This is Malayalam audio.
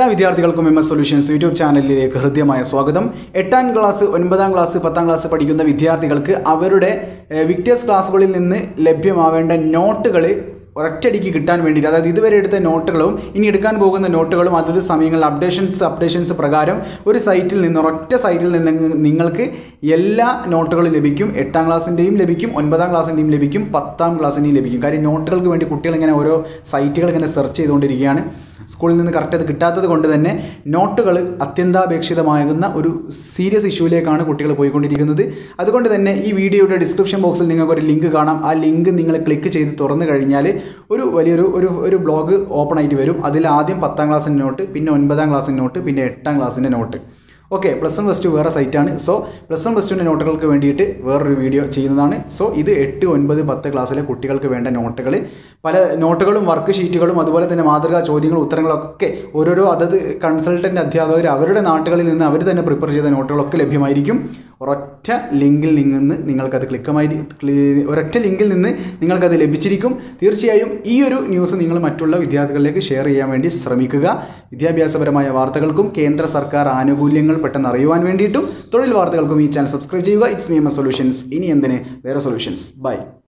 എല്ലാ വിദ്യാർത്ഥികൾക്കും എം എസ് സൊല്യൂഷൻസ് യൂട്യൂബ് ചാനലിലേക്ക് ഹൃദ്യമായ സ്വാഗതം എട്ടാം ക്ലാസ് ഒൻപതാം ക്ലാസ് പത്താം ക്ലാസ് പഠിക്കുന്ന വിദ്യാർത്ഥികൾക്ക് അവരുടെ ഏഹ്, വിക്ടേഴ്സ് ക്ലാസ്സുകളിൽ നിന്ന് ലഭ്യമാവേണ്ട നോട്ടുകൾ ഒരൊറ്റയടിക്ക് കിട്ടാൻ വേണ്ടിയിട്ട് അതായത് ഇതുവരെ എടുത്ത നോട്ടുകളും ഇനി എടുക്കാൻ പോകുന്ന നോട്ടുകളും അതത് സമയങ്ങളിൽ അപ്ഡേഷൻസ് അപ്ഡേഷൻസ് പ്രകാരം ഒരു സൈറ്റിൽ നിന്ന് ഒരൊറ്റ സൈറ്റിൽ നിന്ന് നിങ്ങൾക്ക് എല്ലാ നോട്ടുകളും ലഭിക്കും എട്ടാം ക്ലാസ്സിൻ്റെയും ലഭിക്കും ഒൻപതാം ക്ലാസ്സിൻ്റെയും ലഭിക്കും പത്താം ക്ലാസ്സിൻ്റെയും ലഭിക്കും കാര്യം നോട്ടുകൾക്ക് വേണ്ടി കുട്ടികൾ ഇങ്ങനെ ഓരോ സൈറ്റുകൾ ഇങ്ങനെ സെർച്ച് ചെയ്തുകൊണ്ടിരിക്കുകയാണ് സ്കൂളിൽ നിന്ന് കറക്റ്റ് അത് കിട്ടാത്തത് കൊണ്ട് തന്നെ നോട്ടുകൾ അത്യന്താപേക്ഷിതമാകുന്ന ഒരു സീരിയസ് ഇഷ്യൂവിലേക്കാണ് കുട്ടികൾ പോയിക്കൊണ്ടിരിക്കുന്നത് അതുകൊണ്ട് തന്നെ ഈ വീഡിയോയുടെ ഡിസ്ക്രിപ്ഷൻ ബോക്സിൽ നിങ്ങൾക്ക് ഒരു ലിങ്ക് കാണാം ആ ലിങ്ക് നിങ്ങൾ ക്ലിക്ക് ചെയ്ത് തുറന്നു കഴിഞ്ഞാൽ ഒരു വലിയൊരു ഒരു ഒരു ബ്ലോഗ് ഓപ്പൺ ആയിട്ട് വരും അതിൽ ആദ്യം പത്താം ക്ലാസ്സിൻ്റെ നോട്ട് പിന്നെ ഒൻപതാം ക്ലാസ്സിൻ്റെ നോട്ട് പിന്നെ എട്ടാം ക്ലാസ്സിൻ്റെ note okay plus one plus two വേറെ സൈറ്റാണ് സോ പ്ലസ് വൺ പ്ലസ് ടുവിൻ്റെ നോട്ടുകൾക്ക് വേണ്ടിയിട്ട് വേറൊരു വീഡിയോ ചെയ്യുന്നതാണ് സോ ഇത് എട്ട് ഒൻപത് പത്ത് ക്ലാസ്സിലെ കുട്ടികൾക്ക് വേണ്ട നോട്ടുകൾ പല നോട്ടുകളും വർക്ക് ഷീറ്റുകളും അതുപോലെ തന്നെ മാതൃകാ ചോദ്യങ്ങളും ഉത്തരങ്ങളൊക്കെ ഓരോരോ അതത് കൺസൾട്ടൻ്റ് അധ്യാപകർ അവരുടെ നാട്ടുകളിൽ നിന്ന് അവർ തന്നെ പ്രിപ്പയർ ചെയ്ത നോട്ടുകളൊക്കെ ലഭ്യമായിരിക്കും ഒരൊറ്റ ലിങ്കിൽ നിന്ന് നിങ്ങൾക്കത് ക്ലിക്കമായി ക്ലി- ഒരൊറ്റ ലിങ്കിൽ നിന്ന് നിങ്ങൾക്കത് ലഭിച്ചിരിക്കും തീർച്ചയായും ഈ ഒരു ന്യൂസ് നിങ്ങൾ മറ്റുള്ള വിദ്യാർത്ഥികളിലേക്ക് ഷെയർ ചെയ്യാൻ വേണ്ടി ശ്രമിക്കുക വിദ്യാഭ്യാസപരമായ വാർത്തകൾക്കും കേന്ദ്ര സർക്കാർ ആനുകൂല്യങ്ങൾ പെട്ടെന്ന് അറിയുവാൻ വേണ്ടിയിട്ടും തൊഴിൽ വാർത്തകൾക്കും ഈ ചാനൽ സബ്സ്ക്രൈബ് ചെയ്യുക it's me M S solutions ഇനി എന്തിന് വേറെ സൊല്യൂഷൻസ് ബൈ